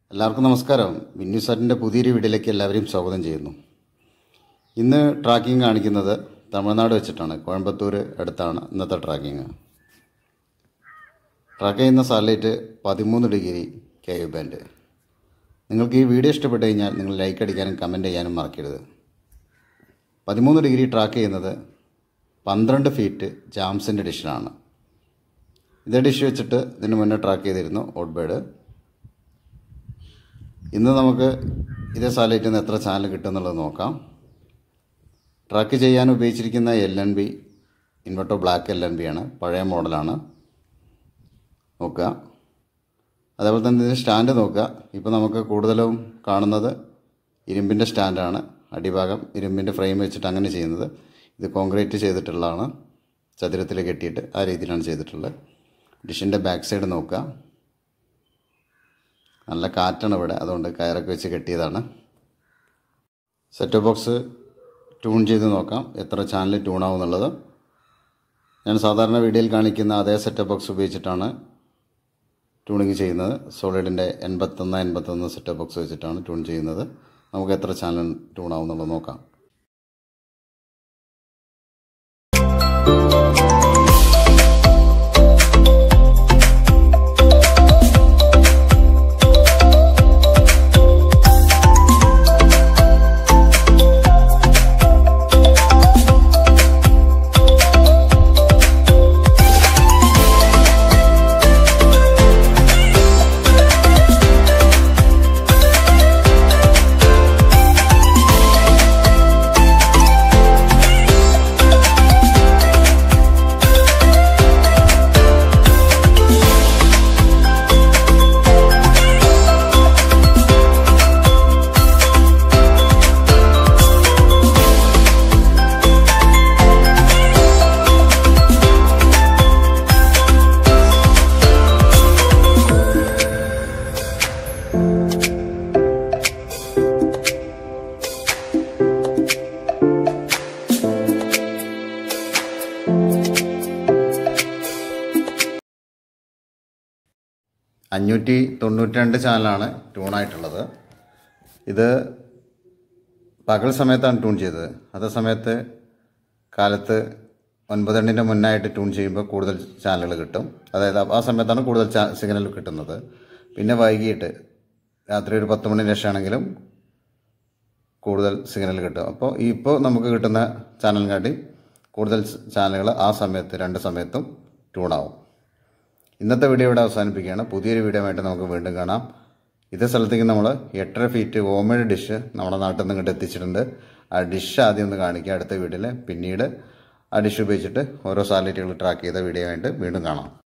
എല്ലാവർക്കും നമസ്കാരം വിന്യു സാറിൻ്റെ പുതിയൊരു വീഡിയോയിലേക്ക് എല്ലാവരെയും സ്വാഗതം ചെയ്യുന്നു ഇന്ന് ട്രാക്കിംഗ് കാണിക്കുന്നത് തമിഴ്നാട് വെച്ചിട്ടാണ് കോയമ്പത്തൂർ അടുത്താണ് ഇന്നത്തെ ട്രാക്കിംഗ് ട്രാക്ക് ചെയ്യുന്ന സാറ്റലൈറ്റ് പതിമൂന്ന് ഡിഗ്രി കെ യു ബാൻഡ് നിങ്ങൾക്ക് ഈ വീഡിയോ ഇഷ്ടപ്പെട്ട് കഴിഞ്ഞാൽ നിങ്ങൾ ലൈക്ക് അടിക്കാനും കമൻറ്റ് ചെയ്യാനും മറക്കരുത് പതിമൂന്ന് ഡിഗ്രി ട്രാക്ക് ചെയ്യുന്നത് പന്ത്രണ്ട് ഫീറ്റ് ജാംസിൻ്റെ ഡിഷിലാണ് ഇതേ ഡിഷ് വെച്ചിട്ട് ഇതിന് മുന്നേ ട്രാക്ക് ചെയ്തിരുന്നു ഓട്ട്ബേഡ് ഇന്ന് നമുക്ക് ഇതേ സാറ്റലൈറ്റിൽ നിന്ന് എത്ര ചാനൽ കിട്ടും എന്നുള്ളത് നോക്കാം ട്രാക്ക് ചെയ്യാൻ ഉപയോഗിച്ചിരിക്കുന്ന L N B inverto black L N B ആണ് പഴയ മോഡലാണ് നോക്കുക അതേപോലെ തന്നെ ഇതിൻ്റെ സ്റ്റാൻഡ് നോക്കുക ഇപ്പോൾ നമുക്ക് കൂടുതലും കാണുന്നത് ഇരുമ്പിൻ്റെ സ്റ്റാൻഡാണ് അടിഭാഗം ഇരുമ്പിൻ്റെ ഫ്രെയിം വെച്ചിട്ട് അങ്ങനെ ചെയ്യുന്നത് ഇത് കോൺക്രീറ്റ് ചെയ്തിട്ടുള്ളതാണ് ചതുരത്തിൽ കെട്ടിയിട്ട് ആ രീതിയിലാണ് ചെയ്തിട്ടുള്ളത് ഡിഷിൻ്റെ ബാക്ക് സൈഡ് നോക്കുക നല്ല കാറ്റാണ് ഇവിടെ അതുകൊണ്ട് കയറൊക്കെ വെച്ച് കെട്ടിയതാണ് സെറ്റ് ബോക്സ് ട്യൂൺ ചെയ്ത് നോക്കാം എത്ര ചാനൽ ട്യൂൺ ആവും എന്നുള്ളത് ഞാൻ സാധാരണ വീഡിയോയിൽ കാണിക്കുന്ന അതേ സെറ്റ് ബോക്സ് ഉപയോഗിച്ചിട്ടാണ് ട്യൂണിങ് ചെയ്യുന്നത് സോളിഡിൻ്റെ എൺപത്തൊന്ന് എൺപത്തൊന്ന് സെറ്റ് ബോക്സ് വെച്ചിട്ടാണ് ട്യൂൺ ചെയ്യുന്നത് നമുക്ക് എത്ര ചാനൽ ട്യൂൺ ആവും എന്നുള്ളത് നോക്കാം അഞ്ഞൂറ്റി തൊണ്ണൂറ്റി രണ്ട് ചാനലാണ് ട്യൂണായിട്ടുള്ളത് ഇത് പകൽ സമയത്താണ് ട്യൂൺ ചെയ്തത് അതേ സമയത്ത് കാലത്ത് ഒൻപതെണ്ണിൻ്റെ മുന്നായിട്ട് ട്യൂൺ ചെയ്യുമ്പോൾ കൂടുതൽ ചാനലുകൾ കിട്ടും അതായത് ആ സമയത്താണ് കൂടുതൽ ചാ സിഗ്നൽ കിട്ടുന്നത് പിന്നെ വൈകിട്ട് രാത്രി ഒരു പത്ത് മണിന് ശേഷമാണെങ്കിലും കൂടുതൽ സിഗ്നൽ കിട്ടും അപ്പോൾ ഇപ്പോൾ നമുക്ക് കിട്ടുന്ന ചാനലിനെക്കാട്ടി കൂടുതൽ ചാനലുകൾ ആ സമയത്ത് രണ്ട് സമയത്തും ട്യൂണാവും ഇന്നത്തെ വീഡിയോ ഇവിടെ അവസാനിപ്പിക്കുകയാണ് പുതിയൊരു വീഡിയോ ആയിട്ട് നമുക്ക് വീണ്ടും കാണാം ഇതേ സ്ഥലത്തേക്ക് നമ്മൾ എട്ടര ഫീറ്റ് ഓമഡ് ഡിഷ് നമ്മുടെ നാട്ടിൽ നിന്ന് ഇങ്ങോട്ട് എത്തിച്ചിട്ടുണ്ട് ആ ഡിഷ് ആദ്യം ഒന്ന് കാണിക്കുക അടുത്ത വീഡിയോയിൽ പിന്നീട് ആ ഡിഷ് ഉപയോഗിച്ചിട്ട് ഓരോ സാറ്റലൈറ്റുകൾ ട്രാക്ക് ചെയ്ത വീഡിയോ ആയിട്ട് വീണ്ടും കാണാം